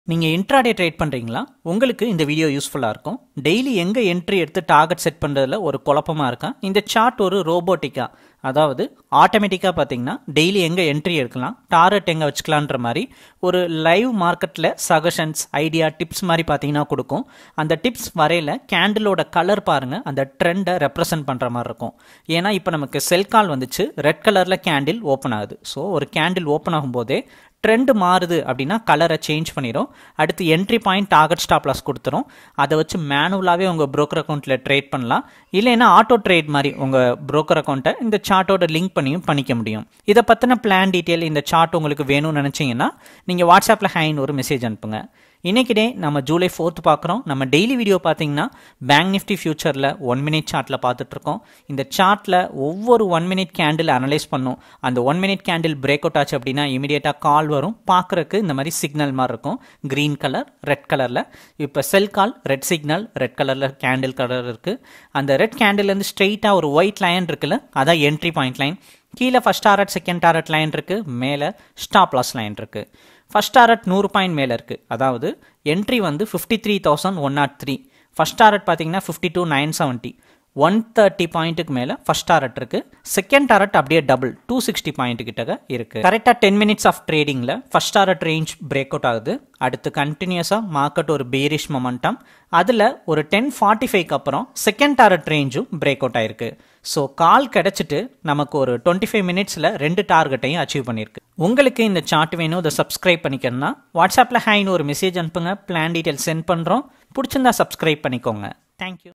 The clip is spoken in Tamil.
நீங்கள் இன்ட்ராடே ட்ரேட் பண்ணுறீங்களா உங்களுக்கு இந்த வீடியோ யூஸ்ஃபுல்லாக இருக்கும் டெய்லி எங்கே என்ட்ரி எடுத்து டார்கெட் செட் பண்ணுறதுல ஒரு குழப்பமாக இருக்கா இந்த சார்ட் ஒரு ரோபோட்டிக்கா அதாவது ஆட்டோமேட்டிக்காக பார்த்தீங்கன்னா டெய்லி எங்கே என்ட்ரி எடுக்கலாம் டார்கெட் எங்கே வச்சுக்கலான்ற மாதிரி ஒரு லைவ் மார்க்கெட்டில் சஜஷன்ஸ் ஐடியா டிப்ஸ் மாதிரி பார்த்தீங்கன்னா கொடுக்கும் அந்த டிப்ஸ் வரையில் கேண்டிலோட கலர் பாருங்கள் அந்த ட்ரெண்டை ரெப்ரசன்ட் பண்ணுற மாதிரி இருக்கும் ஏன்னா இப்போ நமக்கு செல் கால் வந்துச்சு ரெட் கலரில் கேண்டில் ஓப்பன் ஆகுது ஸோ ஒரு கேண்டில் ஓப்பன் ஆகும்போதே ட்ரெண்ட் மாறுது அப்படின்னா கலரை சேஞ்ச் பண்ணிடும் அடுத்து entry point target stop loss கொடுத்துரும் அதை வச்சு மேனுவலாகவே உங்கள் broker அக்கௌண்ட்டில் ட்ரேட் பண்ணலாம் இல்லைன்னா ஆட்டோ ட்ரேட் மாதிரி உங்கள் broker அக்கௌண்ட்டை இந்த சார்ட்டோட லிங்க் பண்ணியும் பண்ணிக்க முடியும் இதை பற்றின பிளான் டீட்டெயில் இந்த சார்ட் உங்களுக்கு வேணும்னு நினச்சிங்கன்னா நீங்கள் வாட்ஸ்அப்பில் ஹைன்னு ஒரு மெசேஜ் அனுப்புங்க இன்னைக்கு டே நம்ம ஜூலை ஃபோர்த் பார்க்குறோம் நம்ம டெய்லி வீடியோ பார்த்தீங்கன்னா பேங்க் நிஃப்டி ஃபியூச்சரில் ஒன் மினிட் சார்ட்டில் பார்த்துட்ருக்கோம் இந்த சார்ட்டில் ஒவ்வொரு ஒன் மினிட் கேண்டில் அனலைஸ் பண்ணும் அந்த one minute candle break out ஆச்சு அப்படின்னா இமீடியட்டாக கால் வரும் பார்க்குறக்கு இந்த மாதிரி சிக்னல் மாதிரி இருக்கும் க்ரீன் கலர் ரெட் கலரில் இப்போ sell call red signal red கலரில் கேண்டில் கலர் இருக்குது அந்த ரெட் கேண்டில்லேருந்து ஸ்ட்ரெயிட்டாக ஒரு ஒயிட் லைன் இருக்குல்ல அதான் என்ட்ரி பாயிண்ட் லைன் கீழே first target second target line இருக்குது மேலே ஸ்டாப் லாஸ் லைன் இருக்குது ஃபஸ்ட் டாரட் நூறு பாயிண்ட் மேலே இருக்குது அதாவது என்ட்ரி வந்து fifty three thousand one naught three first target பார்த்தீங்கன்னா fifty two nine seventy one thirty பாயிண்ட்டுக்கு மேலே ஃபஸ்ட் டாரட் இருக்குது செகண்ட் டாரட் அப்படியே டபுள் டூ சிக்ஸ்டி பாயிண்ட் கிட்ட இருக்குது கரெக்டாக டென் மினிட்ஸ் ஆஃப் ட்ரேடிங்கில் first target range break out ஆகுது அடுத்து கண்டினியூஸாக மார்க்கெட் ஒரு பேரிஷ் மொமெண்டம் அதில் ஒரு டென் ஃபார்ட்டி ஃபைவ்க்கு அப்புறம் செகண்ட் டாரட் ரேஞ்சும் பிரேக் அவுட் ஆயிருக்கு ஸோ கால் கிடச்சிட்டு நமக்கு ஒரு டுவெண்ட்டி ஃபைவ் மினிட்ஸில் ரெண்டு டார்கெட்டையும் அச்சீவ் பண்ணியிருக்கு உங்களுக்கு இந்த சார்ட் வேணும் இதை சப்ஸ்கிரைப் பண்ணிக்கணும்னா வாட்ஸ்அப்பில் ஹைன்னு ஒரு மெசேஜ் அனுப்புங்க பிளான் டீட்டெயில் சென்ட் பண்ணுறோம் பிடிச்சிருந்தா சப்ஸ்கிரைப் பண்ணிக்கோங்க தேங்க்யூ